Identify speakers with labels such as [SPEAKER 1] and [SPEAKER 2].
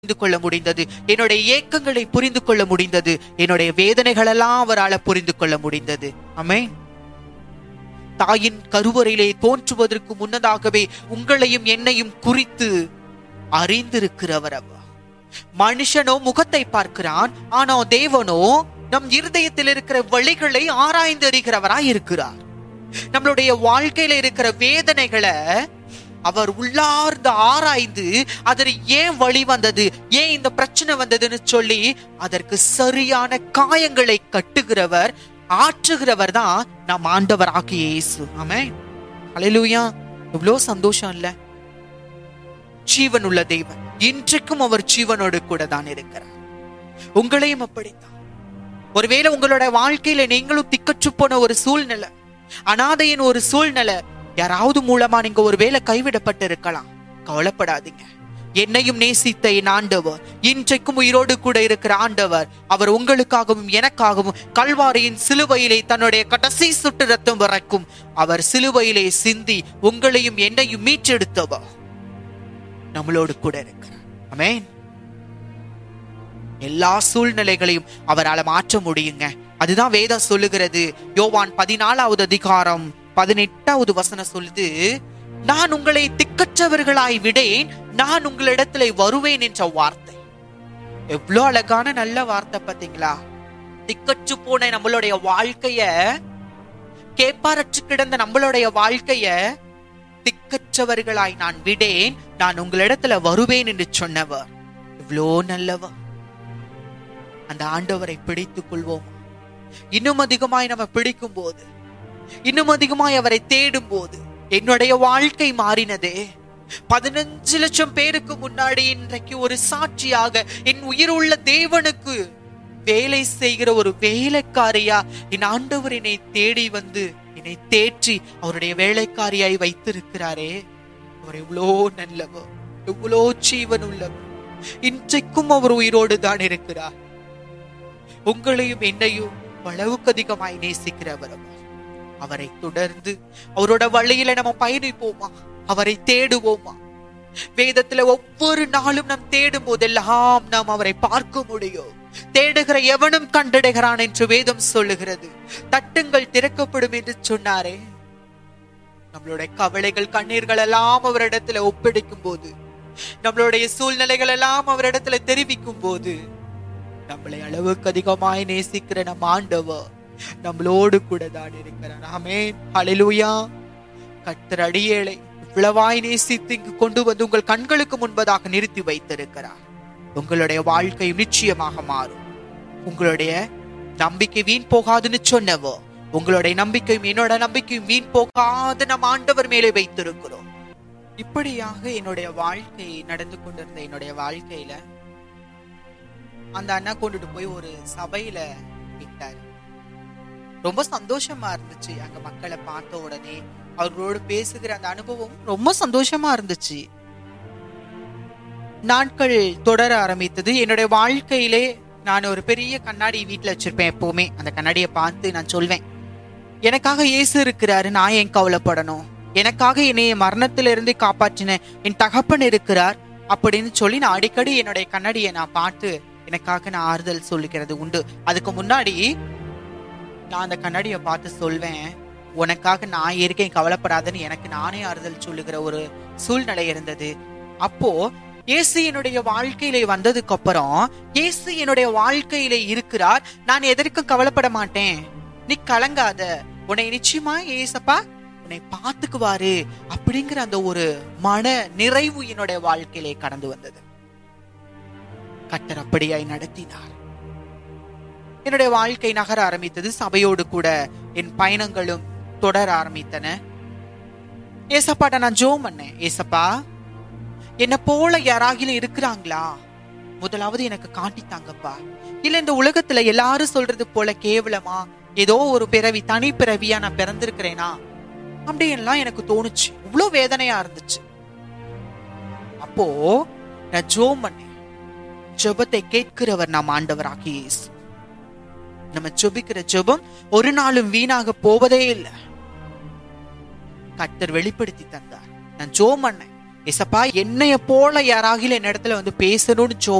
[SPEAKER 1] புரிந்து கொள்ள முடிந்தது என்னுடைய ஏக்கங்களை புரிந்து கொள்ள முடிந்தது என்னுடைய வேதனைகளெல்லாம் அவரால் புரிந்து கொள்ள முடிந்தது ஆமென் தாயின் கருவறையிலே தோன்றுவதற்கு முன்னதாகவே உங்களையும் என்னையும் குறித்து அறிந்திருக்கிறவர் அவர் மனுஷனோ முகத்தை பார்க்கிறான் ஆனா தேவனோ நம் இருதயத்தில் இருக்கிற வழிகளை ஆராய்ந்து அறிகிறவராய் இருக்கிறார் நம்மளுடைய வாழ்க்கையில இருக்கிற வேதனைகளை அவர் உள்ளார்ந்து ஆராய்ந்து அதில் ஏன் வழி வந்தது ஏன் இந்த பிரச்சனை வந்ததுன்னு சொல்லி அதற்கு சரியான காயங்களை கட்டுகிறவர் ஆற்றுகிறவர் தான் நம் ஆண்டவர் ஆகிய இயேசு ஆமே அலையிலூயா இவ்வளோ சந்தோஷம் இல்ல ஜீவன் உள்ள தெய்வன் இன்றைக்கும் அவர் ஜீவனோடு கூட தான் இருக்கிறார் உங்களையும் அப்படித்தான் ஒருவேளை உங்களோட வாழ்க்கையில நீங்களும் திக்கற்று போன ஒரு சூழ்நிலை அனாதையின் ஒரு சூழ்நிலை யாராவது மூலமா நீங்க ஒருவேளை கைவிடப்பட்டு இருக்கலாம் கவலைப்படாதீங்க என்னையும் நேசித்த என் ஆண்டவர் இன்றைக்கும் உயிரோடு கூட இருக்கிற ஆண்டவர் அவர் உங்களுக்காகவும் எனக்காகவும் கல்வாரியின் சிலுவையிலே தன்னுடைய கடைசி சுட்டு ரத்தம் வரைக்கும் அவர் சிலுவையிலே சிந்தி உங்களையும் என்னையும் மீட்டெடுத்தவர் நம்மளோடு கூட இருக்கிறார் ஆமென் எல்லா சூழ்நிலைகளையும் அவரால் மாற்ற முடியுங்க அதுதான் வேதம் சொல்லுகிறது யோவான் பதினாலாவது அதிகாரம் பதினெட்டாவது வசனம் சொல்லுது நான் உங்களை திக்கற்றவர்களாய் விடேன் நான் உங்களிடத்துல வருவேன் என்ற வார்த்தை எவ்வளவு அழகான நல்ல வார்த்தை பாத்தீங்களா திக்கற்று போன நம்மளுடைய வாழ்க்கைய கேப்பாரற்று கிடந்த நம்மளுடைய வாழ்க்கைய திக்கற்றவர்களாய் நான் விடேன் நான் உங்களிடத்துல வருவேன் என்று சொன்னவர் இவ்வளோ நல்லவர் அந்த ஆண்டவரை பிடித்துக் கொள்வோம் இன்னும் அதிகமாய் நம்ம பிடிக்கும் போது இன்னும் அதிகமாய் அவரை தேடும் போது என்னுடைய வாழ்க்கை மாறினதே பதினஞ்சு லட்சம் பேருக்கு முன்னாடி இன்றைக்கு ஒரு சாட்சியாக என் உயிர் உள்ள தேவனுக்கு வேலை செய்கிற ஒரு வேலைக்காரியா என் ஆண்டவர் என்னை தேடி வந்து என்னை தேற்றி அவருடைய வேலைக்காரியாய் வைத்திருக்கிறாரே அவர் எவ்வளோ நல்லவர் எவ்வளோ ஜீவன் உள்ளவர் இன்றைக்கும் அவர் உயிரோடு தான் இருக்கிறார் உங்களையும் என்னையும் அளவுக்கு அதிகமாய் நேசிக்கிறவர் அவர் அவரை தொடர்ந்து அவரோட வழியில நம்ம பயணிப்போமா அவரை தேடுவோமா வேதத்துல ஒவ்வொரு நாளும் நாம் தேடும் போதெல்லாம் நாம் அவரை பார்க்க முடியும் தேடுகிற எவனும் கண்டடைகிறான் என்று வேதம் சொல்லுகிறது தட்டுங்கள் திறக்கப்படும் என்று சொன்னாரே நம்மளுடைய கவலைகள் கண்ணீர்கள் எல்லாம் அவரிடத்துல ஒப்படைக்கும் போது நம்மளுடைய சூழ்நிலைகள் எல்லாம் அவரிடத்துல தெரிவிக்கும் போது நம்மளை அளவுக்கு அதிகமாய் நேசிக்கிற நம் ஆண்டவர் நம்மளோடு கூட தான் இருக்கிறார் ஆமே ஹalleluya கர்த்தர் அடியேளை இவ்வளவாய் நேசித்து இங்கு கொண்டு வந்து உங்கள் கண்களுக்கு முன்பதாக நிறுத்தி வைத்திருக்கிறார் உங்களுடைய வாழ்க்கை நிச்சயமாக மாறும் உங்களுடைய நம்பிக்கை வீண் போகாதுன்னு சொன்னவோ உங்களுடைய நம்பிக்கையும் என்னோட நம்பிக்கையும் வீண் போகாது நம் ஆண்டவர் மேலே வைத்திருக்கிறோம் இப்படியாக என்னுடைய வாழ்க்கை நடந்து கொண்டிருந்த என்னுடைய வாழ்க்கையில அந்த அண்ணா கொண்டுட்டு போய் ஒரு சபையில விட்டாரு ரொம்ப சந்தோஷமா இருந்துச்சு அங்க மக்களை பார்த்த உடனே அவர்களோடு பேசுகிற அந்த அனுபவம் ரொம்ப சந்தோஷமா இருந்துச்சு நாட்கள் தொடர ஆரம்பித்தது என்னுடைய வாழ்க்கையிலே நான் ஒரு பெரிய கண்ணாடி வீட்டுல வச்சிருப்பேன் எப்பவுமே அந்த கண்ணாடியை பார்த்து நான் சொல்வேன் எனக்காக இயேசு இருக்கிறாரு நான் ஏன் கவலைப்படணும் எனக்காக என்னைய மரணத்திலிருந்து காப்பாற்றின என் தகப்பன் இருக்கிறார் அப்படின்னு சொல்லி நான் அடிக்கடி என்னுடைய கண்ணாடியை நான் பார்த்து எனக்காக நான் ஆறுதல் சொல்லிக்கிறது உண்டு அதுக்கு முன்னாடி நான் அந்த கண்ணாடியை பார்த்து சொல்வேன் உனக்காக நான் இருக்கேன் கவலைப்படாதன்னு எனக்கு நானே ஆறுதல் சொல்லுகிற ஒரு சூழ்நிலை இருந்தது அப்போ இயேசு என்னுடைய வாழ்க்கையில வந்ததுக்கு அப்புறம் இயேசு என்னுடைய வாழ்க்கையில இருக்கிறார் நான் எதற்கும் கவலைப்பட மாட்டேன் நீ கலங்காத உன்னை நிச்சயமா ஏசப்பா உன்னை பார்த்துக்குவாரு அப்படிங்கிற அந்த ஒரு மன நிறைவு என்னுடைய வாழ்க்கையிலே கடந்து வந்தது கட்டர் அப்படியாய் நடத்தினார் என்னுடைய வாழ்க்கை நகர ஆரம்பித்தது சபையோடு கூட என் பயணங்களும் தொடர ஆரம்பித்தன ஏசப்பாட்ட நான் ஜோம் பண்ணேன் ஏசப்பா என்ன போல யாராகிலும் இருக்கிறாங்களா முதலாவது எனக்கு காட்டித்தாங்கப்பா இல்ல இந்த உலகத்துல எல்லாரும் சொல்றது போல கேவலமா ஏதோ ஒரு பிறவி தனி பிறவியா நான் பிறந்திருக்கிறேனா அப்படின்லாம் எனக்கு தோணுச்சு இவ்வளவு வேதனையா இருந்துச்சு அப்போ நான் ஜோம் பண்ணேன் ஜெபத்தை கேட்கிறவர் நாம் ஆண்டவராகி இயேசு நம்ம ஜெபிக்கிற ஜெபம் ஒரு நாளும் வீணாக போவதே இல்லை கர்த்தர் வெளிப்படுத்தி தந்தார் நான் ஜோம் பண்ணேன் ஏசப்பா என்னைய போல யாராகில என் இடத்துல வந்து பேசணும்னு ஜோ